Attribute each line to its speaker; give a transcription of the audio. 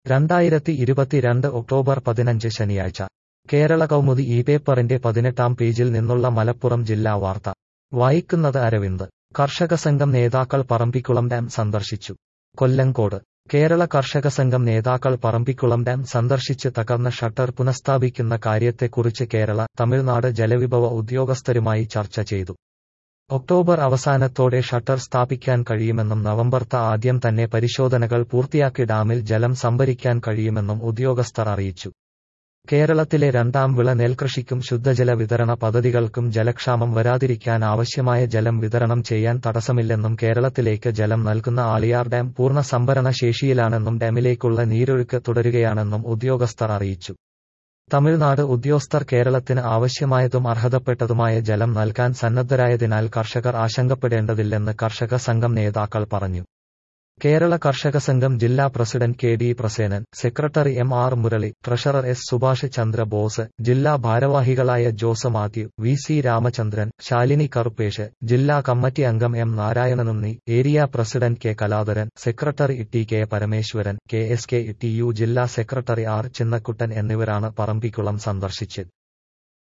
Speaker 1: രണ്ടായിരത്തി ഇരുപത്തിരണ്ട് ഒക്ടോബർ പതിനഞ്ച് ശനിയാഴ്ച കേരള കൗമുദി ഈ പേപ്പറിന്റെ പതിനെട്ടാം പേജിൽ നിന്നുള്ള മലപ്പുറം ജില്ലാ വാർത്ത വായിക്കുന്നത് അരവിന്ദ് കർഷക സംഘം നേതാക്കൾ പറമ്പിക്കുളം ഡാം സന്ദർശിച്ചു കൊല്ലങ്കോട് കേരള കർഷക സംഘം നേതാക്കൾ പറമ്പിക്കുളം ഡാം സന്ദർശിച്ച് തകർന്ന ഷട്ടർ പുനഃസ്ഥാപിക്കുന്ന കാര്യത്തെക്കുറിച്ച് കേരള തമിഴ്നാട് ജലവിഭവ ഉദ്യോഗസ്ഥരുമായി ചർച്ച ചെയ്തു ഒക്ടോബർ അവസാനത്തോടെ ഷട്ടർ സ്ഥാപിക്കാൻ കഴിയുമെന്നും നവംബർത്ത ആദ്യം തന്നെ പരിശോധനകൾ പൂർത്തിയാക്കി ഡാമിൽ ജലം സംഭരിക്കാൻ കഴിയുമെന്നും ഉദ്യോഗസ്ഥർ അറിയിച്ചു കേരളത്തിലെ രണ്ടാം വിള നെൽകൃഷിക്കും ശുദ്ധജല വിതരണ പദ്ധതികൾക്കും ജലക്ഷാമം വരാതിരിക്കാൻ ആവശ്യമായ ജലം വിതരണം ചെയ്യാൻ തടസ്സമില്ലെന്നും കേരളത്തിലേക്ക് ജലം നൽകുന്ന ആളിയാർ ഡാം പൂർണ്ണ സംഭരണ ശേഷിയിലാണെന്നും ഡാമിലേക്കുള്ള നീരൊഴുക്ക് തുടരുകയാണെന്നും ഉദ്യോഗസ്ഥർ അറിയിച്ചു തമിഴ്നാട് ഉദ്യോഗസ്ഥർ കേരളത്തിന് ആവശ്യമായതും അർഹതപ്പെട്ടതുമായ ജലം നൽകാൻ സന്നദ്ധരായതിനാൽ കർഷകർ ആശങ്കപ്പെടേണ്ടതില്ലെന്ന് കർഷക സംഘം നേതാക്കൾ പറഞ്ഞു കേരള കർഷക സംഘം ജില്ലാ president K D Prasenan secretary M R Murali treasurer S Subhash Chandra Bose ജില്ലാ ഭാരവാഹികളായ Jose Mathew V C Ramachandran Shalini Karuppesh ജില്ലാ കമ്മിറ്റി അംഗം M Narayananunni area president K Kaladharan secretary T K Parameswaran K S K T U ജില്ലാ സെക്രട്ടറി ആർ ചിന്നക്കുട്ടൻ എന്നിവരാണ് പറമ്പിക്കുളം സന്ദർശിച്ചത്